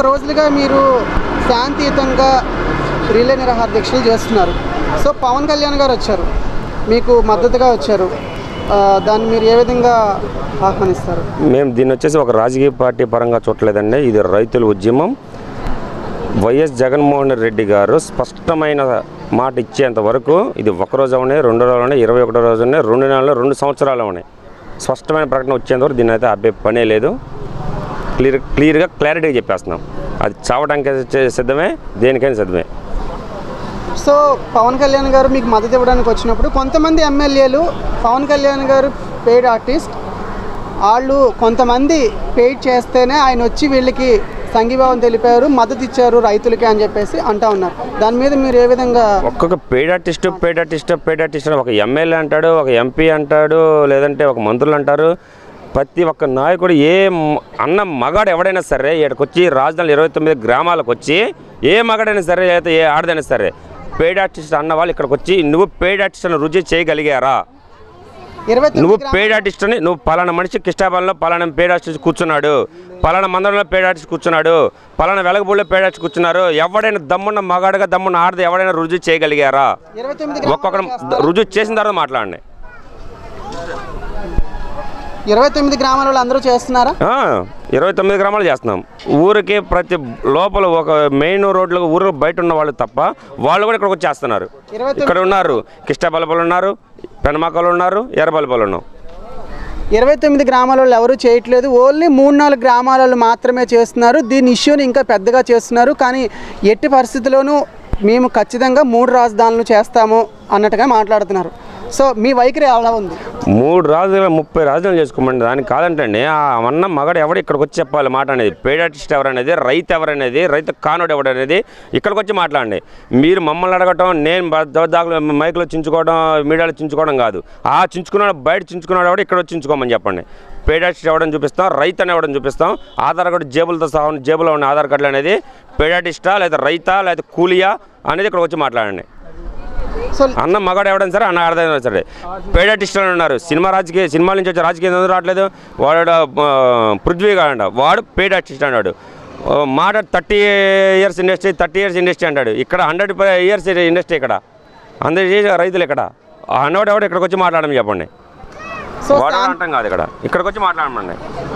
ఒక్క రోజులుగా మీరు శాంతియుతంగా రిలే నిరాహార దీక్షలు చేస్తున్నారు సో పవన్ కళ్యాణ్ గారు వచ్చారు మీకు మద్దతుగా వచ్చారు ఆ, దాన్ని మీరు ఏ విధంగా ఆహ్వానిస్తారు మేము దీన్ని వచ్చేసి ఒక రాజకీయ పార్టీ పరంగా చూడలేదండి ఇది రైతుల ఉద్యమం వైఎస్ జగన్మోహన్ రెడ్డి గారు స్పష్టమైన మాట ఇచ్చేంత వరకు ఇది ఒక రోజు అవనే రెండు రోజులు ఉన్నాయి ఇరవై ఒకటో రోజు ఉన్నాయి రెండు నెలలు రెండు సంవత్సరాలు ఉన్నాయి స్పష్టమైన ప్రకటన వచ్చేంత వరకు దీన్ని అయితే అబ్బే పనే లేదు క్లియర్ క్లియర్గా క్లారిటీగా చెప్పేస్తున్నాం అది చావడానికి చే- సిద్ధమే దేనికైనా సిద్ధమే సో పవన్ కళ్యాణ్ గారు మీకు మద్దతు ఇవ్వడానికి వచ్చినప్పుడు కొంతమంది ఎమ్మెల్యేలు పవన్ కళ్యాణ్ గారు పెయిడ్ ఆర్టిస్ట్ వాళ్ళు కొంతమంది పెయిడ్ చేస్తేనే ఆయన వచ్చి వీళ్ళకి సంఘీభావం తెలిపారు మద్దతు ఇచ్చారు రైతులకి అని చెప్పేసి అంటా ఉన్నారు దాని మీద మీరు ఏ విధంగా ఒక్కొక్క paid artist paid artist paid artist అని ఒక ఎమ్మెల్యే అంటాడు ఒక ఎంపీ అంటాడు లేదంటే ఒక మంత్రులు అంటారు ప్రతి ఒక్క నాయకుడు ఏ మ- అన్న మగాడు ఎవడైనా సరే ఇక్కడికి వచ్చి రాజధాని ఇరవై తొమ్మిది గ్రామాలకు వచ్చి ఏ మగాడైనా సరే లేదా ఏ ఆడదైనా సరే పెయిడ్ ఆర్టిస్ట్ అన్న వాళ్ళు ఇక్కడికి వచ్చి నువ్వు పెయిడ్ ఆర్టిస్ట్ అని రుజువు చేయగలిగారా ఇరవై నువ్వు తొమ్మిది పేడ్ ఆర్టిస్ట్ అని నువ్వు పలానా మనిషి కిష్టాబాల్లో పలానా పేడ్ ఆర్టిస్ట్ కూర్చున్నాడు పలానా మందిరంలో పేడ్ ఆర్టిస్ట్ కూర్చున్నాడు పలానా వెలగబూడిలో పేడ్ ఆర్టిస్ట్ కూర్చున్నారు ఎవడైనా దమ్మున్న మగాడుగా దమ్మున్న ఆడది ఎవడైనా రుజువు చేయగలిగారా ఇరవై తొమ్మిది ఒక్కొక్కరు రుజువు చేసిన తర్వాత మాట్లాడండి ఇరవై తొమ్మిది గ్రామాల వాళ్ళు అందరూ చేస్తున్నారా ఆ, ఇరవై తొమ్మిది గ్రామాలు చేస్తున్నాం ఊరికి ప్రతి లోపల ఒక మెయిన్ రోడ్లు ఊరు బయట ఉన్న వాళ్ళు తప్ప వాళ్ళు కూడా ఇక్కడికి వచ్చేస్తున్నారు ఇరవై ఇక్కడ ఉన్నారు కిష్టాబలపలు ఉన్నారు పెనమాకలు ఉన్నారు ఎర్రబలపలు ఉన్నాం ఇరవై తొమ్మిది గ్రామాల వాళ్ళు ఎవరు చేయట్లేదు ఓన్లీ మూడు నాలుగు గ్రామాల వాళ్ళు మాత్రమే చేస్తున్నారు దీని ఇష్యూని ఇంకా పెద్దగా చేస్తున్నారు కానీ ఎట్టి పరిస్థితుల్లోనూ మేము ఖచ్చితంగా మూడు రాజధానులు చేస్తాము అన్నట్టుగా మాట్లాడుతున్నారు సో మీ వైఖరి అలా ఉంది మూడు రాజులు ముప్పై రాజులు చేసుకోమండి దానికి కాదంటండి ఆ అన్న మగడు ఎవడు ఇక్కడికి వచ్చి చెప్పాలి మాట అనేది పేడ్ ఆర్టిస్ట్ ఎవరనేది రైతు ఎవరనేది రైతు కానుడు ఎవడనేది ఇక్కడికి వచ్చి మాట్లాడండి మీరు మమ్మల్ని అడగటం నేను దాఖలు మైకులో చించుకోవడం మీడియాలో చించుకోవడం కాదు ఆ చించుకున్నాడు బయట చించుకున్నాడు ఎవడు ఇక్కడ వచ్చి చించుకోమని చెప్పండి పేడ్ ఆర్టిస్ట్ ఎవడని చూపిస్తాం రైతు అని ఎవడని చూపిస్తాం ఆధార్ కార్డు జేబులతో సహా ఉన్న- జేబులో ఉన్న ఆధార్ కార్డులు అనేది పేడ్ ఆర్టిస్టా లేదా రైతా లేదా కూలియా అనేది ఇక్కడ వచ్చి మాట్లాడండి సో అన్న మగాడు ఎవడైనా సరే అన్న ఆడదైనా సరే పేడ్ ఆర్టిస్ట్ అని ఉన్నారు సినిమా రాజకీయ సినిమాల నుంచి వచ్చే రాజకీయం ఎందుకు రావట్లేదు వాడు ఆ, పృథ్వీ గాడు వాడు పేడ్ ఆర్టిస్ట్ అన్నాడు ఆ, మాట thirty years industry thirty years industry అంటాడు ఇక్కడ హండ్రెడ్ ఇయర్స్ ఇండస్ట్రీ ఇక్కడ అందరు చేసే రైతులు ఇక్కడ ఆ అన్నవాడు ఎవడు ఇక్కడికి వచ్చి మాట్లాడమని చెప్పండి సో వాడు శాం- అంటాం కాదు ఇక్కడ ఇక్కడికి వచ్చి మాట్లాడమండి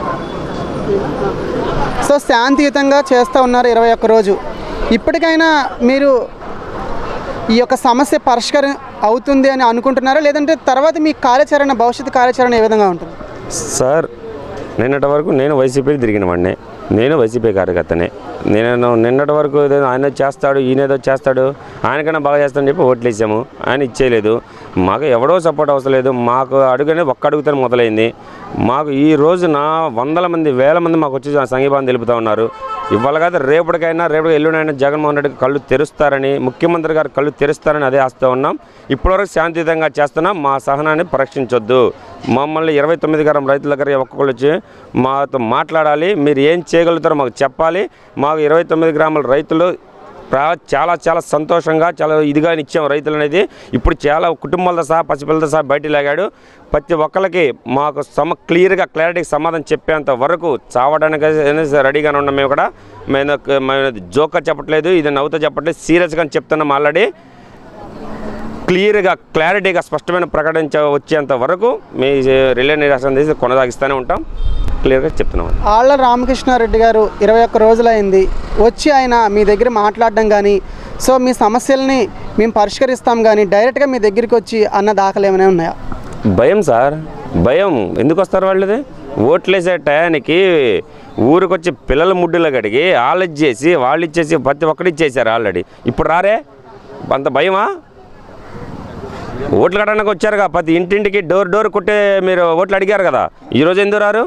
సో శాంతియుతంగా చేస్తూ ఉన్నారు ఇరవై ఒక్క రోజు ఇప్పటికైనా మీరు ఈ యొక్క సమస్య పరిష్కారం అవుతుంది అని అనుకుంటున్నారా లేదంటే తర్వాత మీ కార్యాచరణ భవిష్యత్తు కార్యాచరణ ఏ విధంగా ఉంటుంది సార్ నిన్నటి వరకు నేను వైసీపీ తిరిగిన వాడిని నేను వైసీపీ కార్యకర్తనే నేను నిన్నటి వరకు ఏదో ఆయన చేస్తాడు ఈయన ఏదో చేస్తాడు ఆయనకన్నా బాగా చేస్తాడని చెప్పి ఓట్లు వేసాము ఆయన ఇచ్చేయలేదు మాకు ఎవడో సపోర్ట్ అవసరం లేదు మాకు అడుగునే ఒక్క అడుగుతానే మొదలైంది మాకు ఈ రోజున వందల మంది వేల మంది మాకు వచ్చి సంఘీభావం తెలుపుతూ ఉన్నారు ఇవాళ కాదు రేపటికైనా రేపు ఎల్లుండైనా జగన్మోహన్ రెడ్డికి కళ్ళు తెరుస్తారని ముఖ్యమంత్రి గారు కళ్ళు తెరుస్తారని అదే ఆస్తూ ఉన్నాం ఇప్పటివరకు శాంతియుతంగా చేస్తున్నాం మా సహనాన్ని పరీక్షించొద్దు మమ్మల్ని ఇరవై తొమ్మిది గ్రామ రైతుల దగ్గర ఒక్కొక్కరు వచ్చి మాతో మాట్లాడాలి మీరు ఏం చేయగలుగుతారో మాకు చెప్పాలి మాకు ఇరవై తొమ్మిది గ్రామాల రైతులు ప్రా- చాలా చాలా సంతోషంగా చాలా ఇదిగా ఇచ్చాం రైతులు అనేది ఇప్పుడు చాలా కుటుంబాలతో సహా పసిపిల్లలతో సహా బయటికి లాగాడు ప్రతి ఒక్కరికి మాకు సమ క్లియర్గా క్లారిటీకి సమాధానం చెప్పేంత వరకు చావడానికి రెడీగానే ఉన్నాం మేము కూడా మేము మేము జోక్గా చెప్పట్లేదు ఇది నవ్వుతో చెప్పట్లేదు సీరియస్గా చెప్తున్నాం ఆల్రెడీ క్లియర్గా క్లారిటీగా స్పష్టమైన ప్రకటించ వచ్చేంత వరకు మీ రిలే నిరాశం తీసి కొనసాగిస్తూనే ఉంటాం క్లియర్గా చెప్తున్నాం ఆళ్ళ రామకృష్ణారెడ్డి గారు ఇరవై ఒక్క రోజులైంది వచ్చి ఆయన మీ దగ్గర మాట్లాడడం కానీ సో మీ సమస్యల్ని మేము పరిష్కరిస్తాం కానీ డైరెక్ట్గా మీ దగ్గరికి వచ్చి అన్న దాఖలు ఏమైనా ఉన్నాయా భయం సార్ భయం ఎందుకు వస్తారు వాళ్ళది ఓట్లేసే టయానికి ఊరికొచ్చి పిల్లల ముడ్డులో కడిగి వాళ్ళు ఇచ్చేసి వాళ్ళు ఇచ్చేసి ప్రతి ఒక్కటి ఇచ్చేసారు ఆల్రెడీ ఇప్పుడు రారే అంత భయమా ఓట్లు కట్టడానికి వచ్చారుగా ప్రతి ఇంటింటికి డోర్ డోర్ కొట్టే మీరు ఓట్లు అడిగారు కదా ఈరోజు ఎందుకు రారు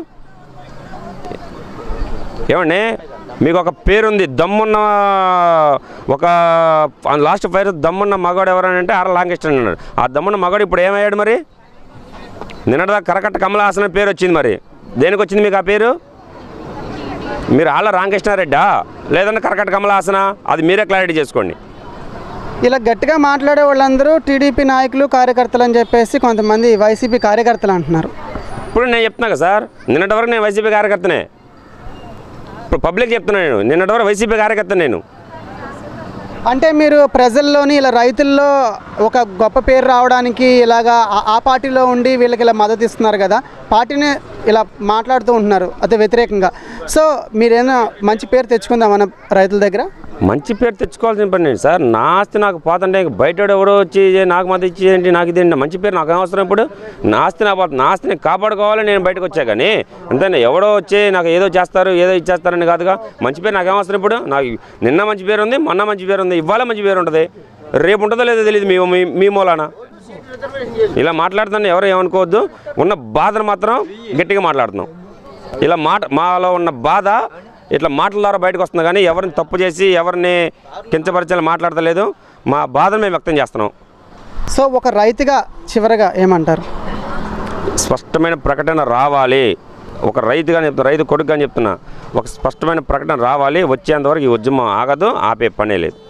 ఏమండి మీకు ఒక పేరుంది దమ్మున్న ఒక లాస్ట్ ఫైర్ దమ్మున్న మగాడు ఎవరని అంటే ఆర్ లాంగెస్ట్ అన్నాడు ఆ దమ్మున్న మగాడు ఇప్పుడు ఏమయ్యాడు మరి నిన్నటిదా కరకట్ట కమలాసన పేరు వచ్చింది మరి దేనికి వచ్చింది మీకు ఆ పేరు మీరు ఆళ్ళ రామకృష్ణారెడ్డా లేదంటే కరకట్ట కమలాసన అది మీరే క్లారిటీ చేసుకోండి ఇలా గట్టిగా మాట్లాడే వాళ్ళందరూ టీడీపీ నాయకులు కార్యకర్తలు అని చెప్పేసి కొంతమంది వైసీపీ కార్యకర్తలు అంటున్నారు ఇప్పుడు నేను చెప్తున్నా కదా సార్ నిన్నటి వరకు నేను వైసీపీ కార్యకర్తనే ఇప్పుడు పబ్లిక్ చెప్తున్నాను నేను నిన్నటి వరకు వైసీపీ కార్యకర్త నేను అంటే మీరు ప్రజల్లోని ఇలా రైతుల్లో ఒక గొప్ప పేరు రావడానికి ఇలాగా ఆ- ఆ పార్టీలో ఉండి వీళ్ళకి ఇలా మద్దతు ఇస్తున్నారు కదా పార్టీని ఇలా మాట్లాడుతూ ఉంటున్నారు అదే వ్యతిరేకంగా సో మీరేమైనా మంచి పేరు తెచ్చుకుందాం మన రైతుల దగ్గర మంచి పేరు తెచ్చుకోవాల్సిన పని లేదు సార్ నా ఆస్తి నాకు పోతుంటే ఇంక బయట ఎవడో వచ్చి నాకు మద్దతు ఇచ్చి ఏంటి నాకు ఇదేంటి మంచి పేరు నాకు అవసరం ఇప్పుడు నా ఆస్తి నా పోతుంది నా ఆస్తిని కాపాడుకోవాలని నేను బయటకు వచ్చా కానీ అంతేనా ఎవడో వచ్చి నాకు ఏదో చేస్తారు ఏదో ఇచ్చేస్తారని కాదుగా మంచి పేరు నాకు అవసరం ఇప్పుడు నాకు నిన్న మంచి పేరు ఉంది మొన్న మంచి పేరు ఉంది ఇవాళ మంచి పేరు ఉంటుంది రేపు ఉంటుందో లేదో తెలియదు మీ మీ- మీ మూలాన ఇలా మాట్లాడుతున్నా ఎవరు ఏమనుకోవద్దు ఉన్న బాధను మాత్రం గట్టిగా మాట్లాడుతున్నాం ఇలా మాట మాలో ఉన్న బాధ ఇట్లా మాటల ద్వారా బయటకు వస్తుంది కానీ ఎవరిని తప్పు చేసి ఎవరిని కించపరిచేలా మాట్లాడతలేదు మా బాధను మేము వ్యక్తం చేస్తున్నాం సో ఒక రైతుగా చివరగా ఏమంటారు స్పష్టమైన ప్రకటన రావాలి ఒక రైతుగా చెప్తున్నా రైతు కొడుకుగా చెప్తున్నా ఒక స్పష్టమైన ప్రకటన రావాలి వచ్చేంతవరకు ఈ ఉద్యమం ఆగదు ఆపే పనే లేదు